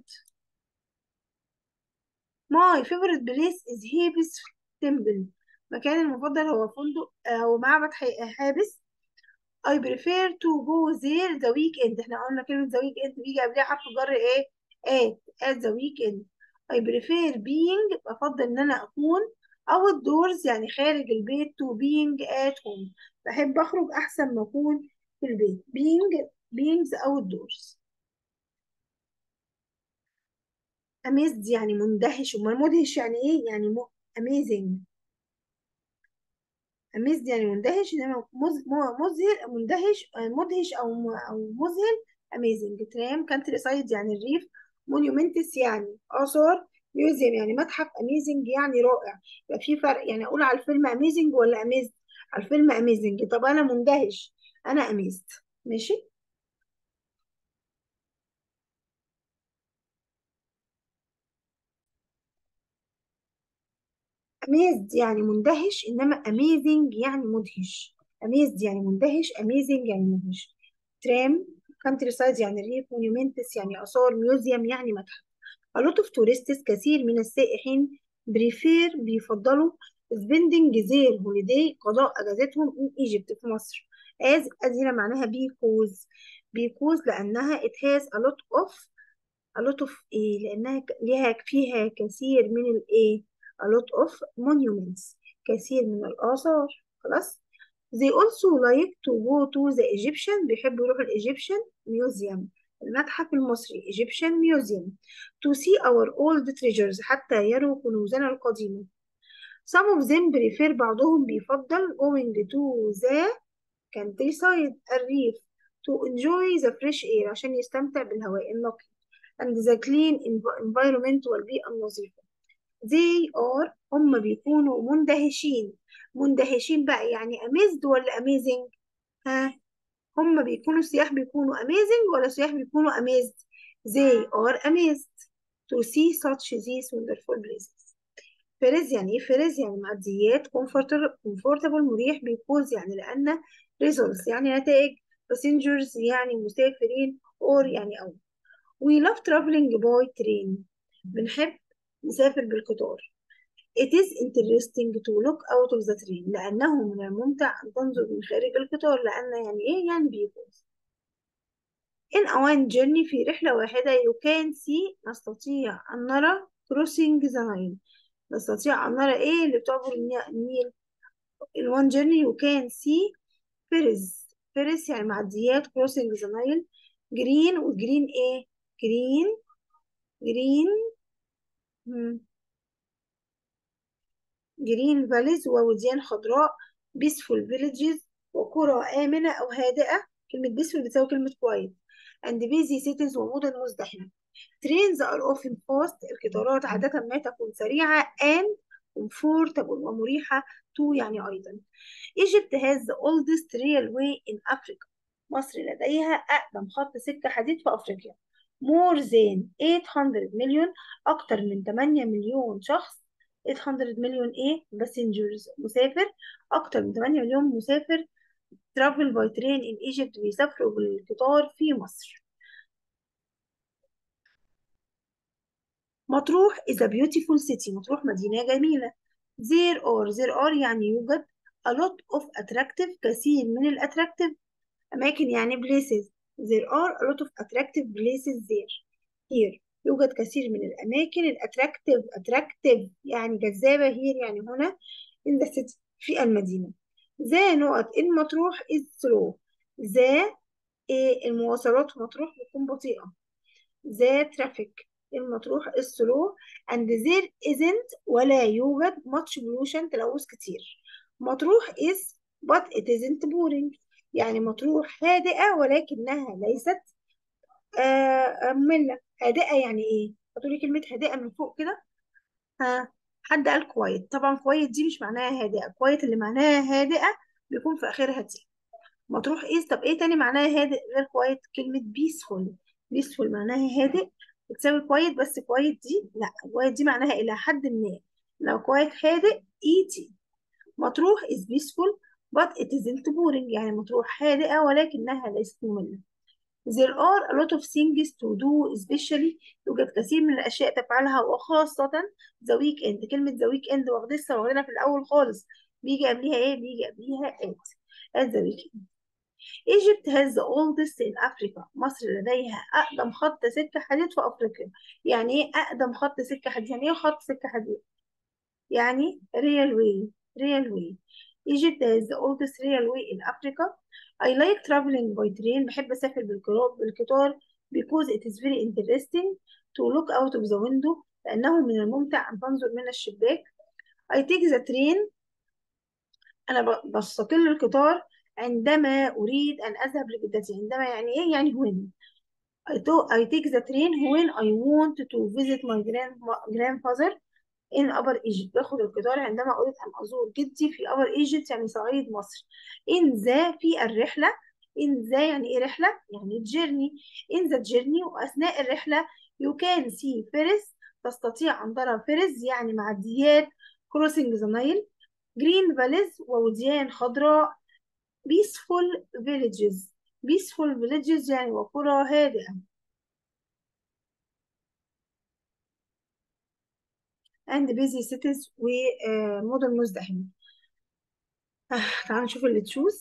My favorite place is Hebes Temple مكاني المفضل هو فندق أو معبد حي- حابس I prefer to go there the weekend احنا قلنا كلمة the weekend بيجي قبلها حرف جر ايه at at the weekend I prefer being بفضل ان انا اكون outdoors يعني خارج البيت to being at home بحب اخرج احسن ما اكون في البيت being being outdoors amazed يعني مندهش امال مدهش يعني ايه يعني م... amazing amazed يعني مندهش انما مز... م- مذهل مندهش آه، مدهش او م... او مذهل amazing ترام كانتري سايد يعني الريف مونيومنتس يعني آثار ميوزيوم يعني متحف amazing يعني رائع يبقى في فرق يعني اقول على الفيلم amazing ولا amazed على الفيلم amazing طب انا مندهش انا amazed ماشي amazed يعني مندهش انما amazing يعني مدهش amazed يعني مندهش amazing يعني مدهش ترام كانتري سايد يعني ريف مونيومنتس يعني آثار ميوزيوم يعني متحف a lot of tourists كثير من السائحين prefer بيفضلوا spending their holiday قضاء أجازتهم in Egypt في مصر as as هنا معناها because because لأنها it has a lot of a lot of ايه لانها ك- ليها فيها كثير من الايه a lot of monuments كثير من الاثار خلاص they also like to go to the Egyptian بيحبوا يروحوا الإيجيبشن museum المتحف المصري Egyptian Museum to see our old treasures حتى يروا كنوزنا القديمة some of them prefer بعضهم بيفضل going to the countryside الريف to enjoy the fresh air عشان يستمتع بالهواء النقي and the clean env- environment والبيئة النظيفة they are هم بيكونوا مندهشين مندهشين بقى يعني amazed ولا amazing ها هم بيكونوا السياح بيكونوا amazing ولا السياح بيكونوا amazed they are amazed to see such these wonderful places فرز يعني ايه فرز يعني معديات comfortable comfortable مريح بيفوز يعني لأن results يعني نتائج passengers يعني مسافرين or يعني أو we love traveling by train بنحب نسافر بالقطار It is interesting to look out of the train لأنه من الممتع أن تنظر من خارج القطار لأن يعني إيه يعني بيفوز In a one journey في رحلة واحدة you can see نستطيع أن نرى crossing the Nile نستطيع أن نرى إيه اللي بتعبر الني- النيل in one journey you can see ferries ferries يعني معديات crossing the Nile green وجرين إيه green green مم. جرين فاليز ووديان خضراء بيسفول فيليجز وقرى آمنة أو هادئة كلمة بيسفول بتساوي كلمة كوايت and busy cities ومدن مزدحمة trains are often fast القطارات عادة ما تكون سريعة and comfortable ومريحة to يعني أيضا Egypt has the oldest railway in Africa مصر لديها أقدم خط سكة حديد في أفريقيا more than 800 مليون أكتر من 8 مليون شخص 800 مليون إيه passengers مسافر أكتر من 8 مليون مسافر travel by train in Egypt بيسافروا بالقطار في مصر مطروح is a beautiful city مطروح مدينة جميلة there are there are يعني يوجد a lot of attractive كثير من الاتراكتيف أماكن يعني places there are a lot of attractive places there here يوجد كثير من الأماكن الاتراكتيف attractive يعني جذابة here يعني هنا in the city في المدينة ذا نقط المطروح is slow ذا إيه المواصلات في مطروح بتكون بطيئة ذا traffic المطروح is slow and there isn't ولا يوجد much pollution تلوث كتير مطروح is but it isn't boring يعني مطروح هادئة ولكنها ليست آه مملة هادئة يعني ايه؟ هتقولي كلمة هادئة من فوق كده ها حد قال كويت طبعا كويت دي مش معناها هادئة كويت اللي معناها هادئة بيكون في آخرها تي مطروح ايه طب ايه تاني معناها هادئ غير كويت كلمة بيسفول بيسفول معناها هادئ بتساوي كويت بس كويت دي لا كويت دي معناها إلى حد ما لو كويت هادئ ايتي مطروح is peaceful but it isn't boring يعني مطروح هادئة ولكنها ليست مملة There are a lot of things to do especially يوجد كثير من الأشياء تفعلها وخاصة the weekend كلمة the weekend واخدة لسه واخدينها في الأول خالص بيجي قبليها إيه؟ بيجي قبليها at at the weekend Egypt has the oldest in Africa مصر لديها أقدم خط سكة حديد في أفريقيا يعني إيه أقدم خط سكة حديد؟ يعني إيه خط سكة حديد؟ يعني railway railway Egypt has the oldest railway in Africa I like traveling by train بحب أسافر بالقطار بالقطار because it is very interesting to look out of the window لأنه من الممتع أن تنظر من الشباك I take the train أنا ب- بستقل القطار عندما أريد أن أذهب لجدتي عندما يعني إيه يعني when I, to, I take the train when I want to visit my grand, grandfather in Upper Egypt باخد القطار عندما أريد أن أزور جدي في Upper Egypt يعني صعيد مصر in the في الرحلة in the يعني إيه رحلة؟ يعني journey in the journey وأثناء الرحلة you can see ferries تستطيع أن ترى ferries يعني معديات crossing the Nile green valleys ووديان خضراء peaceful villages peaceful villages يعني وقرى هادئة and busy cities ومدن مزدحمة آه، تعالوا نشوف اللي تشوز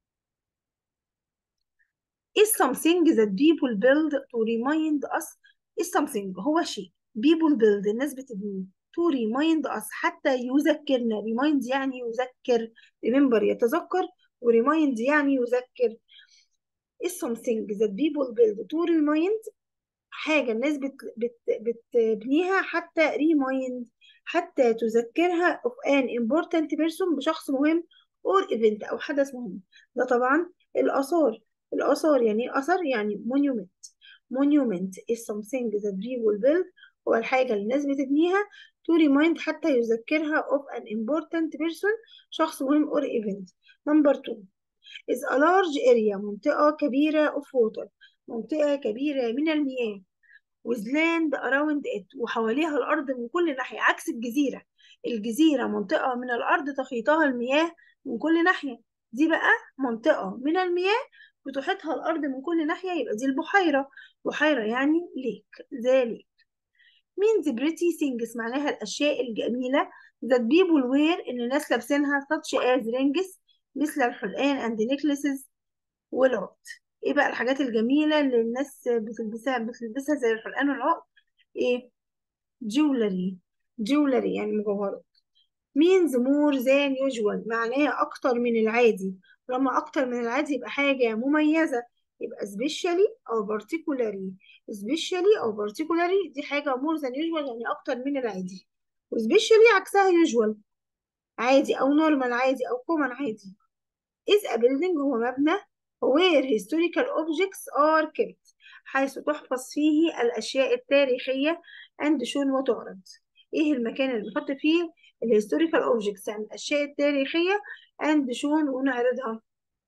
is something that people build to remind us is something هو شيء people build الناس بتبنيه to remind us حتى يذكرنا remind يعني يذكر remember يتذكر و remind يعني يذكر is something that people build to remind حاجة الناس بت بت بتبنيها حتى remind حتى تذكرها of an important person بشخص مهم or event أو حدث مهم ده طبعا الآثار الآثار يعني إيه أثر يعني monument monument is something that people build هو الحاجة اللي الناس بتبنيها to remind حتى يذكرها of an important person شخص مهم or event number two is a large area منطقة كبيرة of water منطقة كبيرة من المياه with land around it وحواليها الأرض من كل ناحية عكس الجزيرة الجزيرة منطقة من الأرض تحيطها المياه من كل ناحية دي بقى منطقة من المياه بتحيطها الأرض من كل ناحية يبقى دي البحيرة بحيرة يعني ليك ذلك means pretty things معناها الأشياء الجميلة that people wear إن الناس لابسينها such as rings مثل الحلقان and necklaces والعقد ايه بقى الحاجات الجميلة اللي الناس بتلبسها بتلبسها زي الحلقان والعقد ايه jewelry jewelry يعني مجوهرات means more than usual معناها أكتر من العادي لما أكتر من العادي يبقى حاجة مميزة يبقى especially أو particularly especially أو particularly دي حاجة more than usual يعني أكتر من العادي و especially عكسها usual عادي أو normal عادي أو common عادي is a building هو مبنى where historical objects are kept حيث تحفظ فيه الأشياء التاريخية and shown وتعرض إيه المكان اللي بنحط فيه الهيستوريكال objects يعني الأشياء التاريخية and shown ونعرضها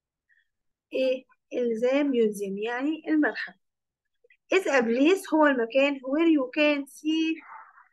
إيه الزام ميوزيوم يعني المتحف is a place هو المكان where you can see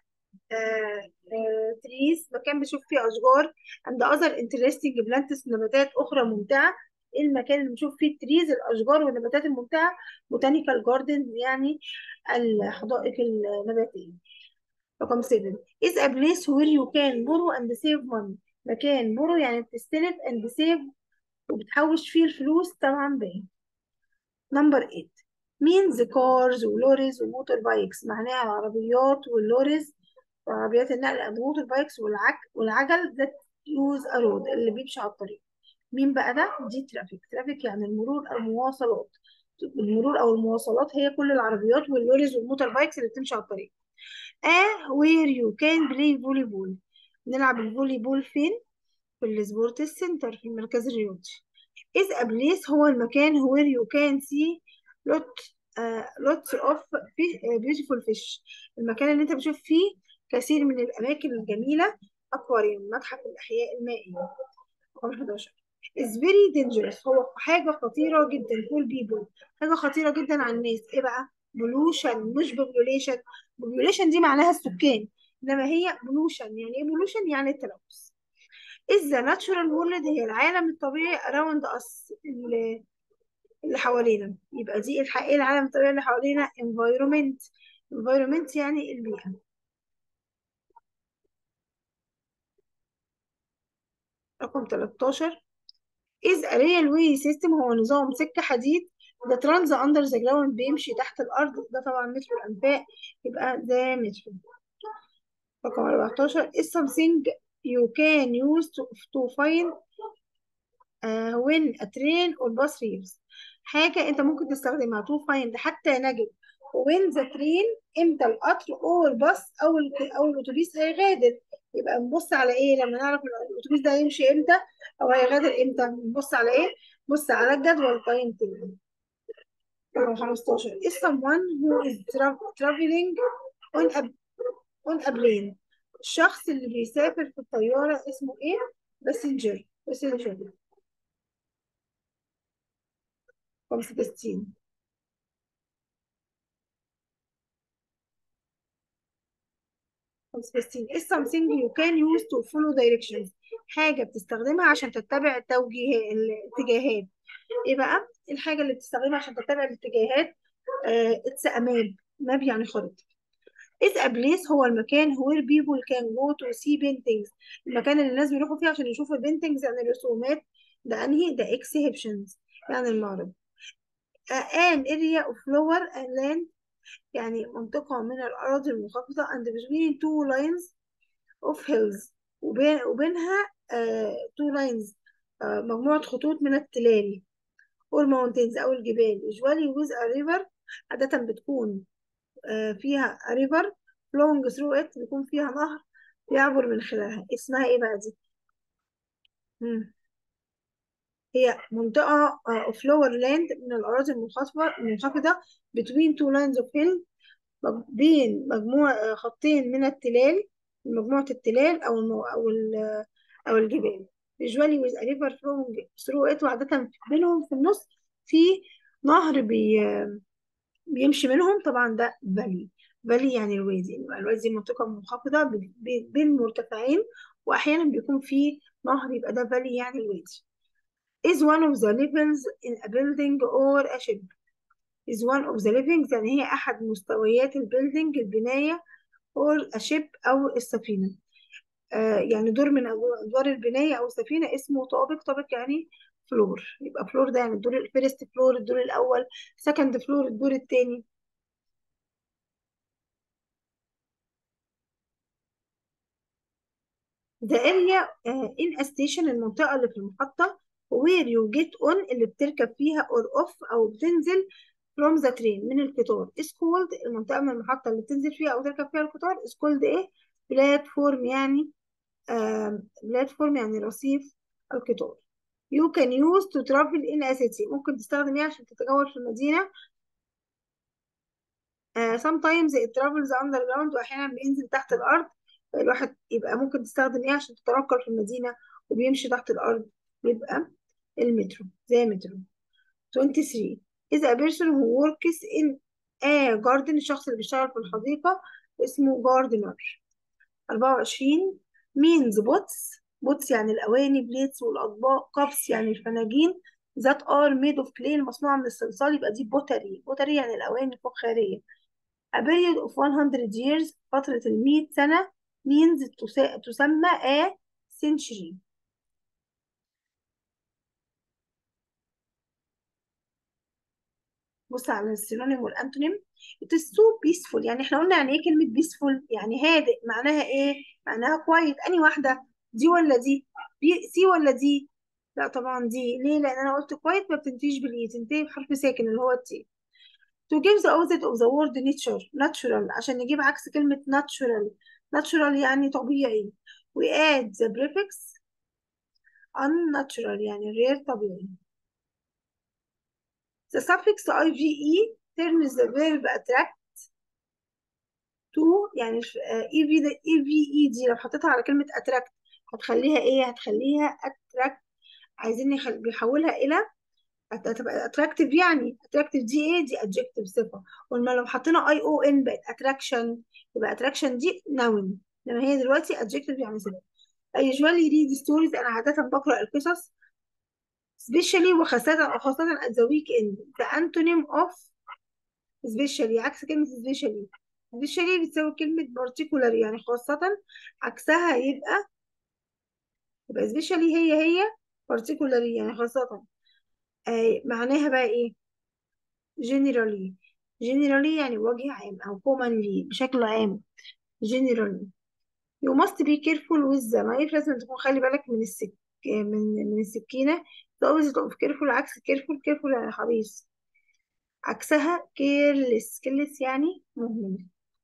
تريس مكان بنشوف فيه أشجار and other interesting plants نباتات أخرى ممتعة إيه المكان اللي بنشوف فيه التريز الأشجار والنباتات الممتعة botanical gardens يعني الحدائق النباتية رقم 7 is a place where you can borrow and save money مكان borrow يعني بتستلف and save وبتحوش فيه الفلوس طبعا باين نمبر 8 means cars ولوريز وموتور بايكس معناها العربيات واللوريز وعربيات النقل الموتور بايكس والعج والعجل that use a road اللي بيمشي على الطريق مين بقى ده دي ترافيك ترافيك يعني المرور المواصلات المرور او المواصلات هي كل العربيات واللوريز والموتور بايكس اللي بتمشي على الطريق اه where you can play volleyball نلعب الفولي بول فين في السبورت سنتر في المركز الرياضي is a place هو المكان where you can see lot uh, lots of fish, uh, beautiful fish المكان اللي انت بتشوف فيه كثير من الأماكن الجميلة أكواريوم متحف الأحياء المائية رقم 11 is very dangerous هو حاجة خطيرة جدا for people حاجة خطيرة جدا على الناس ايه بقى pollution مش population population دي معناها السكان انما هي pollution يعني ايه pollution يعني التلوث is the natural world هي العالم الطبيعي around us اللي, اللي حوالينا يبقى دي الحقيقة العالم الطبيعي اللي حوالينا environment environment يعني البيئة رقم 13 is a railway system هو نظام سكة حديد ده runs under the ground بيمشي تحت الأرض ده طبعا مترو الأنفاق يبقى ده مترو رقم 14 is something you can use to, to find uh, when a train or bus leaves حاجة أنت ممكن تستخدمها to find حتى نجد when the train إمتى القطر أو الباص أو ال- أو الأتوبيس هيغادر يبقى نبص على إيه لما نعرف الأتوبيس ده هيمشي إمتى أو هيغادر إمتى نبص على إيه؟ نبص على الجدول تايم تيبل رقم 15 is someone who is tra- traveling on a on a plane الشخص اللي بيسافر في الطيارة اسمه إيه؟ passenger passenger 65 65 is something you can use to follow directions حاجة بتستخدمها عشان تتبع التوجيه الاتجاهات ايه بقى الحاجة اللي بتستخدمها عشان تتبع الاتجاهات آه it's a map map يعني خريطة is a place هو المكان where people can go to see paintings المكان اللي الناس بيروحوا فيه عشان يشوفوا paintings يعني الرسومات ده انهي ده exhibitions يعني المعرض uh, an area of lower land يعني منطقة من الأراضي المنخفضة and between two lines of hills وبين وبينها uh, two lines uh, مجموعة خطوط من التلال or mountains أو الجبال usually with a river عادة بتكون uh, فيها a river flowing through it بيكون فيها نهر يعبر من خلالها اسمها ايه بقى دي؟ مم. هي منطقة uh, of lower land من الأراضي المنخفضة المنخفضة between two lines of hill مج- بين مجموع خطين من التلال مجموعة التلال أو المو... أو ال... أو الجبال usually with a river flowing through it وعادة بينهم في النص في نهر بي... بيمشي منهم طبعا ده فالي فالي يعني الوادي الوادي دي منطقة منخفضة ب- ب- بين مرتفعين وأحيانا بيكون في نهر يبقى ده فالي يعني الوادي is one of the levels in a building or a ship is one of the livings يعني هي أحد مستويات البيلدينج البناية or a ship أو السفينة آه يعني دور من أدوار أدوار البناية أو السفينة اسمه طابق طابق يعني فلور يبقى فلور ده يعني الدور الفيرست فلور الدور الأول سكند فلور الدور التاني the area uh, in a station المنطقة اللي في المحطة where you get on اللي بتركب فيها or off أو بتنزل from the train من القطار is called المنطقة من المحطة اللي بتنزل فيها أو تركب فيها القطار is called إيه platform يعني آه platform يعني رصيف القطار you can use to travel in a city ممكن تستخدم إيه عشان تتجول في المدينة آه sometimes it travels underground وأحيانا بينزل تحت الأرض الواحد يبقى ممكن تستخدم إيه عشان تتنقل في المدينة وبيمشي تحت الأرض يبقى المترو زي مترو 23 is a person who works in a garden الشخص اللي بيشتغل في الحديقة اسمه gardener 24 means pots pots يعني الأواني بليتس والأطباق cups يعني الفناجين that are made of clay المصنوعة من الصلصال يبقى دي بوتري بوتري يعني الأواني الفخارية A period of 100 years فترة المئة سنة means تس- تسمى a century بص على السينونيم والانتونيم it is so peaceful يعني احنا قلنا يعني ايه كلمة peaceful يعني هادئ معناها ايه معناها quiet اني واحدة دي ولا دي بي سي ولا دي لا طبعا دي ليه لان انا قلت quiet ما بتنتهيش بالاي تنتهي بحرف ساكن اللي هو التي to give the opposite of the word nature natural عشان نجيب عكس كلمة natural natural يعني طبيعي we add the prefix unnatural يعني غير طبيعي the suffix ive turns the verb attract to يعني الف- آه، ev ده eve دي لو حطيتها على كلمة attract هتخليها ايه هتخليها attract عايزين نخل... بيحولها الى هت- هتبقى attractive يعني attractive دي ايه دي adjective صفة ولما لو حطينا اي او ان بقت attraction يبقى attraction دي noun لما هي دلوقتي adjective يعني صفة I usually read stories أنا عادة بقرأ القصص especially وخاصة وخاصة at the weekend the antonym of especially عكس كلمة especially especially بتساوي كلمة particular يعني خاصة عكسها يبقى يبقى especially هي هي particular يعني خاصة آه معناها بقى ايه generally generally يعني بوجه عام أو commonly بشكل عام generally you must be careful with the knife لازم تكون خلي بالك من السك من من السكينة the opposite of careful عكس careful careful يعني حريص عكسها careless careless يعني مهمل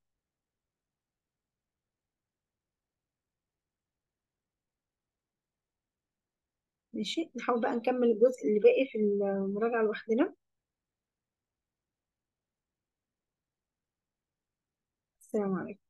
ماشي نحاول بقى نكمل الجزء اللي باقي في المراجعة لوحدنا السلام عليكم